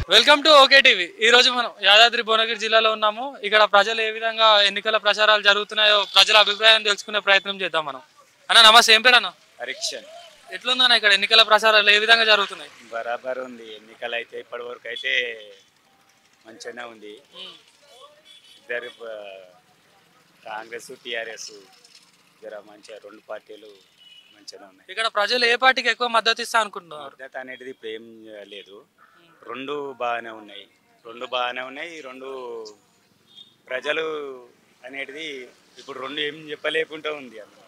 Welcome to okay TV ఈ రోజు మనం యాదాద్రి భువనగిరి జిల్లాలో ఉన్నాము ఇక్కడ ప్రజలు ఏ విధంగా ఎన్నికల ప్రచారాలు జరుగుతున్నాయో ప్రజల అభిప్రాయం తెలుసుకునే ప్రయత్నం చేద్దాం మనం అన్న నమస్తే ఏం పేరు అన్న పరీక్షన్ ఎట్లుందన్న ఇక్కడ ఎన్నికల ప్రచారాలు ఏ విధంగా జరుగుతున్నాయి బరాబర్ ఉంది ఎన్నికలు అయితే ఇప్పటి వరకు అయితే మంచిగానే ఉంది ఇద్దరు ఆ, కాంగ్రెస్ టీఆర్ఎస్ జర మంచిగా రెండు పార్టీలు మంచిగానే ఉన్నాయి ఇక్కడ ప్రజలు ఏ పార్టీకి ఎక్కువ మద్దతు ఇస్తా అనుకుంటున్నారు మద్దతు అనేది ఇప్పుడు ఏం లేదు రెండు బాగానే ఉన్నాయి రెండు బాగానే ఉన్నాయి రెండు ప్రజలు అనేది ఇప్పుడు రెండు ఏం చెప్పలేకుండా ఉంది అందులో.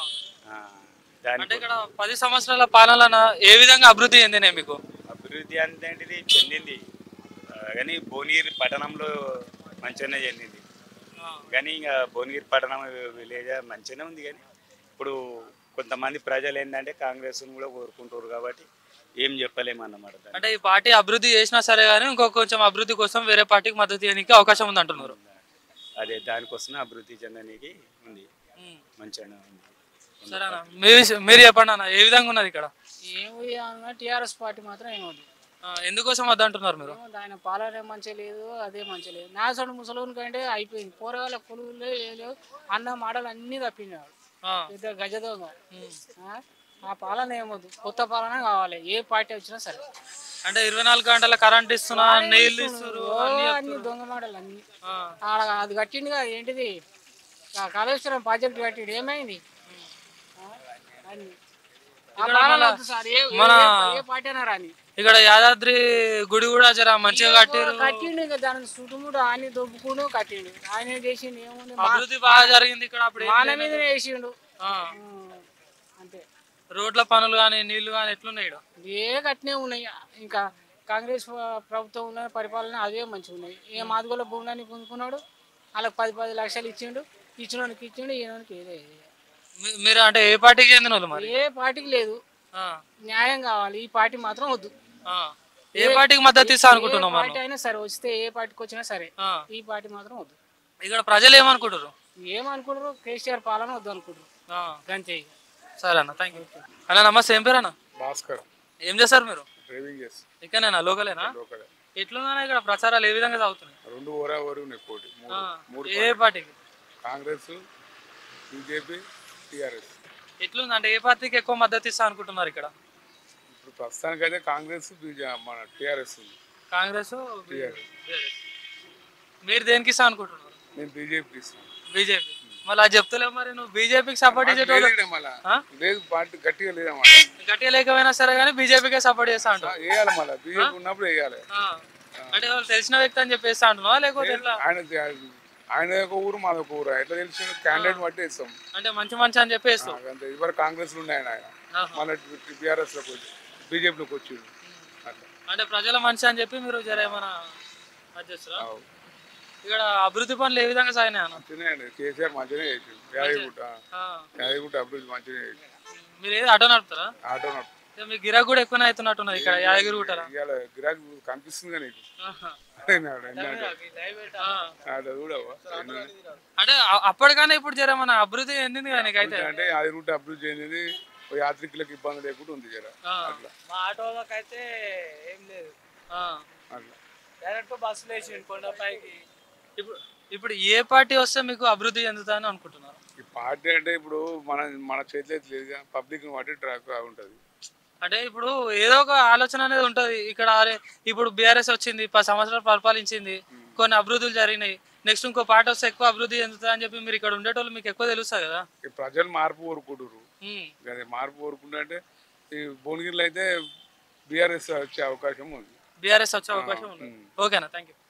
ఆ, అంటే దానికి ఇక్కడ పది సంవత్సరాల పాలన ఏ విధంగా అభివృద్ధి చెందినాయి మీకు అభివృద్ధి అనేది చెందింది ఆ, కానీ భువనగిరి పట్టణంలో మంచిగానే చెందింది కానీ ఇంకా భువనగిరి పట్టణం విలేజ్ మంచిగానే ఉంది కానీ ఇప్పుడు కొంతమంది ప్రజలు ఏంటంటే కాంగ్రెస్ కూడా కోరుకుంటారు కాబట్టి ఏం చెప్పలేము అన్నమాట దాన్ని. అంటే ఈ పార్టీ అభివృద్ధి చేసినా సరే కానీ ఇంకో కొంచెం అభివృద్ధి కోసం వేరే పార్టీకి మద్దతు చేయడానికి అవకాశం ఉంది అంటున్నారు అదే దానికోసం అభివృద్ధి చెందడానికి ఉంది మంచిగానే ఉంది సరే అన్న మీరు మీరు చెప్పండి అన్న ఏ విధంగా ఉన్నది ఇక్కడ ఏమి అన్నా టీఆర్ఎస్ పార్టీ మాత్రం ఏమవుతుంది ఆ, ఎందుకోసం వద్ద అంటున్నారు మీరు ఏమో ఆయన పాలన మంచిగా లేదు అదే మంచిగా లేదు నాసడు ముసలోని కంటే అయిపోయింది పోరగాళ్ళ కొలువులే ఏ లేవు అన్న మాటలు అన్నీ తప్పినాడు ఆ, పెద్ద గజదొంగ ఆ? ఆ పాలన ఏమవుతుంది కొత్త పాలన కావాలి ఏ పార్టీ వచ్చినా సరే అంటే ఇరవై నాలుగు గంటల కరెంట్ ఇస్తున్నా నీళ్ళు ఇస్తున్నారు ఓ, అన్ని అన్ని దొంగ మాటలు అన్ని ఆ, ఆడ అది కట్టిండుగా ఏంటిది ఆ కాళేశ్వరం ప్రాజెక్ట్ కట్టిండు ఏమైంది ఆ? అన్ని. ఆ పాలన వద్దు సార్ ఏ ఏ- ఏ పార్టీ అయినా రాని ఇక్కడ యాదాద్రి గుడి కూడా జర మంచిగా కట్టారు కట్టిండు ఇంకా దాని చుట్టుముడు ఆయన దొబ్బుకును కట్టిండు ఆయన చేసిండు ఏముంది మా- అభివృద్ధి బాగా జరిగింది ఇక్కడ అప్పుడు ఏం మాన లేదు. మీదనే వేసిండు ఆ, ఉమ్, అంతే రోడ్ల పనులు కానీ నీళ్లు కానీ ఎట్లున్నాయి ఈడ? ఏ కట్టినే ఉన్నాయి ఇంకా కాంగ్రెస్ ప్ర- ప్రభుత్వం ఉన్న పరిపాలన అవే మంచిగా ఉన్నాయి ఏ మాదిగోళ్ళ భూములని పొందుకున్నాడు వాళ్ళకి పది పది లక్షలు ఇచ్చిండు ఇచ్చినోనికి ఇచ్చిండు ఈయనకి ఏదే మీ- మీరు అంటే ఏ పార్టీకి చెందిన వాళ్ళు మరి ఏ పార్టీకి లేదు ఆ, న్యాయం కావాలి ఈ పార్టీ మాత్రం వద్దు ఆ. ఏ పార్టీకి మద్దతు ఇస్తా ఏ అనుకుంటున్నాం మనం పార్టీ అయినా సరే వస్తే ఏ పార్టీకి వచ్చినా సరే ఆ, ఈ పార్టీ మాత్రం వద్దు ఇక్కడ ప్రజలు ఏమనుకుంటారు ఏమనుకుంటారు కేసీఆర్ పాలన వద్దు అనుకుంటారు ఆ, అంతే ఇక. సరే అన్న థ్యాంక్ యూ అన్న నమస్తే ఏం పేరు అన్న భాస్కర్ ఏం చేస్తారు మీరు డ్రైవింగ్ చేసి ఇక్కడనేనా లోకలేనా లోకల్ ఎట్లున్నా ఇక్కడ ప్రచారాలు ఏ విధంగా సాగుతున్నాయి రెండు ఓరా ఓరి ఉన్నాయి పోటీ మూడు ఆ, మూడు ఏ పార్టీకి కాంగ్రెస్ బీజేపీ టీఆర్ఎస్ ఎట్లుంది అంటే ఏ పార్టీకి ఎక్కువ మద్దతు ఇస్తా అనుకుంటున్నారు ఇక్కడ ఇప్పుడు ప్రస్తుతానికైతే కాంగ్రెస్ బీజే మన టీఆర్ఎస్ ఉంది కాంగ్రెస్ మీరు దేనికి ఇస్తా అనుకుంటున్నారు నేను బీజేపీ ఇస్తాను బీజేపీ మళ్ళీ అది చెప్తలేవు మరి నువ్వు బీజేపీకి సపోర్ట్ చేసేటోళ్ళు లేదు మళ్ళా ఆ? లేదు పార్టీ గట్టిగా లేదన్నమాట గట్టిగా లేకపోయినా సరే కానీ బీజేపీకే సపోర్ట్ చేస్తా అంటావు వేయాలి మళ్ళీ బీజేపీ ఉన్నప్పుడు వేయాలి ఆ. అంటే వాళ్ళు తెలిసిన వ్యక్తి అని చెప్పేస్తా అంటున్నావా లేకపోతే ఎట్లా ఆయన ఆయన ఒక ఊరు మాది ఒక ఊరు ఎట్లా తెలిసిన క్యాండిడేట్ బట్టి ఇస్తాం అంటే మంచి మంచి అని చెప్పేస్తావు అంతే ఇవరకు కాంగ్రెస్ లో ఉన్నాయి ఆయన ఆహా. మళ్ళీ టీఆర్ఎస్ లోకి వచ్చి బీజేపీలోకి వచ్చిండు అట్లా అంటే ప్రజల మంచి అని చెప్పి మీరు జర ఏమైనా అది చేస్తారా అవు. ఇక్కడ అభివృద్ధి పనులు ఏ విధంగా సాగినాయి అన్న మంచిగానే అండి కేసీఆర్ మంచిగానే చేసిండు యాదగిరిగుట్ట ఆ. యాదగిరిగుట్ట అభివృద్ధి మంచిగానే చేసిండు మీరు ఏది ఆటో నడుపుతారా ఆటో నడుపు. ఇక మీ గిరాక్ కూడా ఎక్కువనే అవుతున్నట్టున్నది ఇక్కడ యాదగిరి గుట్టరా ఇవాళ గిరాకీ కనిపిస్తుంది నీకు ఆహా. నాడు ఏంటంటే, ఆ. నాడు చూడవా అంటే అ- అప్పటికన్నా ఇప్పుడు జర మన అభివృద్ధి చెందింది కదా నీకైతే అంటే యాదగిరిగుట్ట అభివృద్ధి చెందింది ఓ యాత్రికులకు ఇబ్బంది లేకుండా ఉంది జర ఆ. అట్లా మా ఆటోలకు అయితే ఏం లేదు ఆ. అట్లా డైరెక్ట్ బస్సులు వేసి కొండపైకి ఇప్పుడు ఇప్పుడు ఏ పార్టీ వస్తే మీకు అభివృద్ధి చెందుతాయని అనుకుంటున్నారు ఈ పార్టీ అంటే ఇప్పుడు మన మన చేతిలో అయితే లేదుగా పబ్లిక్ బట్టి ట్రాక్ ఉంటుంది అంటే ఇప్పుడు ఏదో ఒక ఆలోచన అనేది ఉంటది ఇక్కడ అరే ఇప్పుడు బీఆర్ఎస్ వచ్చింది పది సంవత్సరాలు పరిపాలించింది కొన్ని అభివృద్ధులు జరిగినాయి నెక్స్ట్ ఇంకో పార్టీ వస్తే ఎక్కువ అభివృద్ధి చెందుతుంది అని చెప్పి మీరు ఇక్కడ ఉండేటోళ్ళు మీకు ఎక్కువ తెలుస్తుంది కదా ఈ ప్రజలు మార్పు కోరుకుంటారు ఉమ్. అదే మార్పు కోరుకుంటే అంటే ఈ భువనగిరిలో అయితే బీఆర్ఎస్ వచ్చే అవకాశం ఉంది బీఆర్ఎస్ వచ్చే అవకాశం ఉంది ఓకేనా థ్యాంక్ యూ